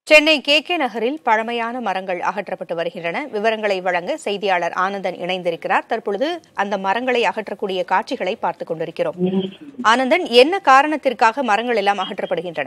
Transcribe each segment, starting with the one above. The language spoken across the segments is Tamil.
சென்னை கே கே நகரில் பழமையான மரங்கள் அகற்றப்பட்டு வருகின்றன விவரங்களை வழங்க செய்தியாளர் ஆனந்தன் இணைந்திருக்கிறார் தற்பொழுது அந்த மரங்களை அகற்றக்கூடிய காட்சிகளை பார்த்துக் கொண்டிருக்கிறோம் ஆனந்தன் என்ன காரணத்திற்காக மரங்கள் எல்லாம் அகற்றப்படுகின்றன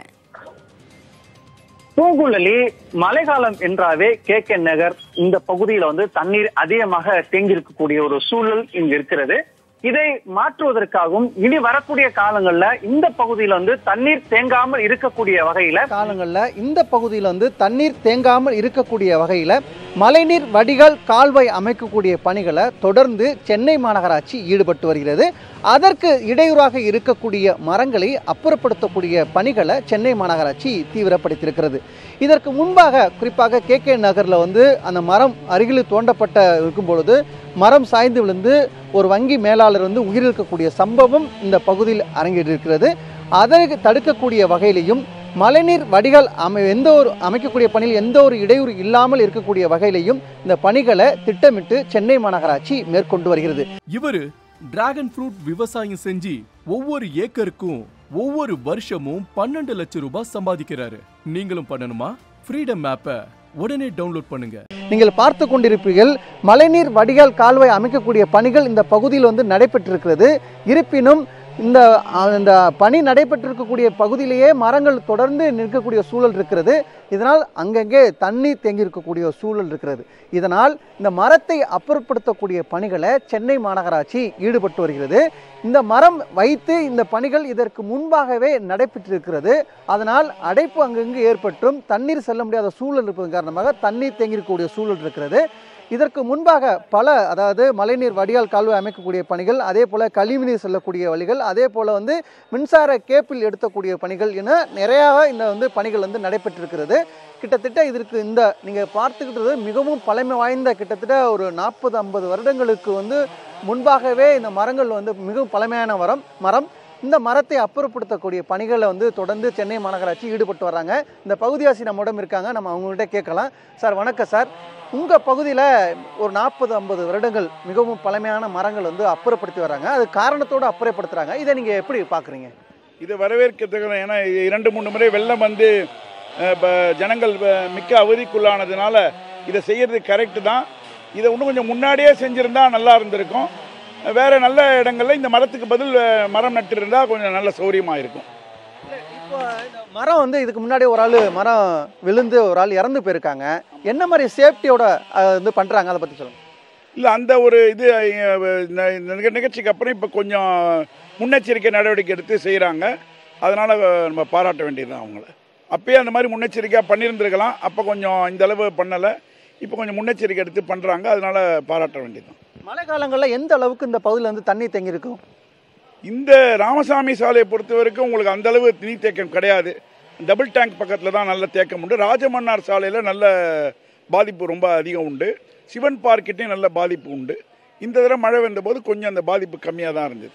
பூங்குழலி மழைக்காலம் என்றாவே கே கே நகர் இந்த பகுதியில வந்து தண்ணீர் அதிகமாக தேங்கி இருக்கக்கூடிய ஒரு சூழல் இங்க இருக்கிறது இதை மாற்றுவதற்காகவும் இனி வரக்கூடிய காலங்கள்ல இந்த பகுதியில வந்து தண்ணீர் தேங்காமல் இருக்கக்கூடிய வகையில காலங்களில் இந்த பகுதியில் வந்து தண்ணீர் தேங்காமல் இருக்கக்கூடிய வகையில் மழைநீர் வடிகால் கால்வாய் அமைக்கக்கூடிய பணிகளை தொடர்ந்து சென்னை மாநகராட்சி ஈடுபட்டு வருகிறது அதற்கு இடையூறாக இருக்கக்கூடிய மரங்களை அப்புறப்படுத்தக்கூடிய பணிகளை சென்னை மாநகராட்சி தீவிரப்படுத்தியிருக்கிறது இதற்கு முன்பாக குறிப்பாக கே கே நகரில் வந்து அந்த மரம் அருகில் தோண்டப்பட்ட இருக்கும் பொழுது மரம் சாய்ந்து விழுந்து ஒரு வங்கி மேலாளர் வந்து உயிரிழக்கக்கூடிய சம்பவம் இந்த பகுதியில் அரங்கேறியிருக்கிறது அதற்கு தடுக்கக்கூடிய வகையிலையும் மழைநீர் வடிகால் அமை எந்த ஒரு அமைக்கக்கூடிய பணியில் எந்த ஒரு இடையூறு இல்லாமல் இருக்கக்கூடிய வகையிலையும் இந்த பணிகளை திட்டமிட்டு சென்னை மாநகராட்சி மேற்கொண்டு வருகிறது இவரு டிராகன் ஃப்ரூட் விவசாயம் செஞ்சு ஒவ்வொரு ஏக்கருக்கும் ஒவ்வொரு வருஷமும் பன்னெண்டு லட்சம் ரூபாய் சம்பாதிக்கிறாரு நீங்களும் பண்ணணுமா ஃப்ரீடம் ஆப்பை உடனே டவுன்லோட் பண்ணுங்க நீங்கள் பார்த்து கொண்டிருப்பீர்கள் மழைநீர் வடிகால் கால்வாய் அமைக்கக்கூடிய பணிகள் இந்த பகுதியில் வந்து நடைபெற்றிருக்கிறது இருப்பினும் இந்த அஹ், இந்த பணி நடைபெற்றிருக்கக்கூடிய பகுதியிலேயே மரங்கள் தொடர்ந்து நிற்கக்கூடிய சூழல் இருக்கிறது இதனால் அங்கங்கே தண்ணீர் தேங்கி இருக்கக்கூடிய சூழல் இருக்கிறது இதனால் இந்த மரத்தை அப்புறப்படுத்தக்கூடிய பணிகளை சென்னை மாநகராட்சி ஈடுபட்டு வருகிறது இந்த மரம் வைத்து இந்த பணிகள் இதற்கு முன்பாகவே நடைபெற்றிருக்கிறது அதனால் அடைப்பு அங்கங்கு ஏற்பட்டும் தண்ணீர் செல்ல முடியாத சூழல் இருப்பதன் காரணமாக தண்ணீர் தேங்கி இருக்கக்கூடிய சூழல் இருக்கிறது இதற்கு முன்பாக பல அதாவது மழைநீர் வடிகால் கால்வாய் அமைக்கக்கூடிய பணிகள் அதே போல் கழிவுநீர் செல்லக்கூடிய வழிகள் அதே போல் வந்து மின்சார கேப்பில் எடுத்தக்கூடிய பணிகள் என நிறையா இந்த வந்து பணிகள் வந்து நடைபெற்றிருக்கிறது கிட்டத்தட்ட இதற்கு இந்த நீங்கள் பார்த்துக்கிட்டது மிகவும் பழமை வாய்ந்த கிட்டத்தட்ட ஒரு நாற்பது ஐம்பது வருடங்களுக்கு வந்து முன்பாகவே இந்த மரங்கள் வந்து மிகவும் பழமையான மரம் மரம் இந்த மரத்தை அப்புறப்படுத்தக்கூடிய பணிகளை வந்து தொடர்ந்து சென்னை மாநகராட்சி ஈடுபட்டு வர்றாங்க இந்த பகுதிவாசி நம்மிடம் இருக்காங்க நம்ம அவங்கள்ட்ட கேட்கலாம் சார் வணக்கம் சார் உங்கள் பகுதியில் ஒரு நாற்பது ஐம்பது வருடங்கள் மிகவும் பழமையான மரங்கள் வந்து அப்புறப்படுத்தி வர்றாங்க அது காரணத்தோடு அப்புறப்படுத்துகிறாங்க இதை நீங்கள் எப்படி பார்க்குறீங்க இது வரவேற்கத்தக்க ஏன்னா இது இரண்டு மூணு முறை வெள்ளம் வந்து அஹ், இப்ப ஜனங்கள் அஹ், மிக்க அவதிக்குள்ளானதுனால இதை செய்யறது கரெக்டு தான் இதை இன்னும் கொஞ்சம் முன்னாடியே செஞ்சுருந்தா நல்லா இருந்திருக்கும் வேற நல்ல இடங்கள்ல இந்த மரத்துக்கு பதில் அஹ், மரம் நட்டிருந்தா கொஞ்சம் நல்ல சௌரியமாக இருக்கும் இப்போ இந்த மரம் வந்து இதுக்கு முன்னாடி ஒரு ஆள் மரம் விழுந்து ஒரு ஆள் இறந்து போயிருக்காங்க என்ன மாதிரி சேஃப்டியோட வந்து பண்ணுறாங்க அதை பற்றி சொல்லுங்கள் இல்லை அந்த ஒரு இது அஹ், இந்த இந்த நிக- நிகழ்ச்சிக்கு அப்புறம் இப்போ கொஞ்சம் முன்னெச்சரிக்கை நடவடிக்கை எடுத்து செய்கிறாங்க அதனால் நம்ம பாராட்ட வேண்டியதுதான் அவங்கள அப்பயே அந்த மாதிரி முன்னெச்சரிக்கையாக பண்ணியிருந்திருக்கலாம் அப்போ கொஞ்சம் இந்த அளவு பண்ணலை இப்போ கொஞ்சம் முன்னெச்சரிக்கை எடுத்து பண்ணுறாங்க அதனால் பாராட்ட வேண்டியதுதான் மழை காலங்களில் எந்த அளவுக்கு இந்த பகுதியில் வந்து தண்ணி தேங்கி இருக்கும் இந்த ராமசாமி சாலையை பொறுத்த வரைக்கும் உங்களுக்கு அந்த அளவு நீர் தேக்கம் கிடையாது டபுள் டேங்க் பக்கத்தில் தான் நல்ல தேக்கம் உண்டு ராஜமன்னார் சாலையில் நல்ல பாதிப்பு ரொம்ப அதிகம் உண்டு சிவன் பார்க்கிட்டையும் நல்ல பாதிப்பு உண்டு இந்த தடவை மழை வந்தபோது கொஞ்சம் அந்த பாதிப்பு கம்மியாக தான் இருந்தது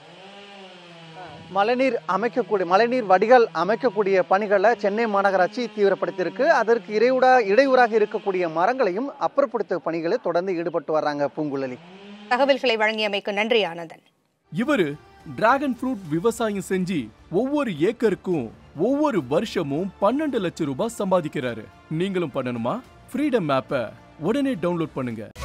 மழைநீர் அமைக்கக்கூடிய மழைநீர் வடிகால் அமைக்கக்கூடிய பணிகளை சென்னை மாநகராட்சி தீவிரப்படுத்தியிருக்கு அதற்கு இடையூறா இடையூறாக இருக்கக்கூடிய மரங்களையும் அப்புறப்படுத்த பணிகளை தொடர்ந்து ஈடுபட்டு வர்றாங்க பூங்குழலி தகவல்களை வழங்கியமைக்கு நன்றி ஆனந்தன் இவரு டிராகன் ஃப்ரூட் விவசாயம் செஞ்சு ஒவ்வொரு ஏக்கருக்கும் ஒவ்வொரு வருஷமும் பன்னெண்டு லட்சம் ரூபாய் சம்பாதிக்கிறாரு நீங்களும் பண்ணணுமா ஃப்ரீடம் ஆப்பை உடனே டவுன்லோட் பண்ணுங்க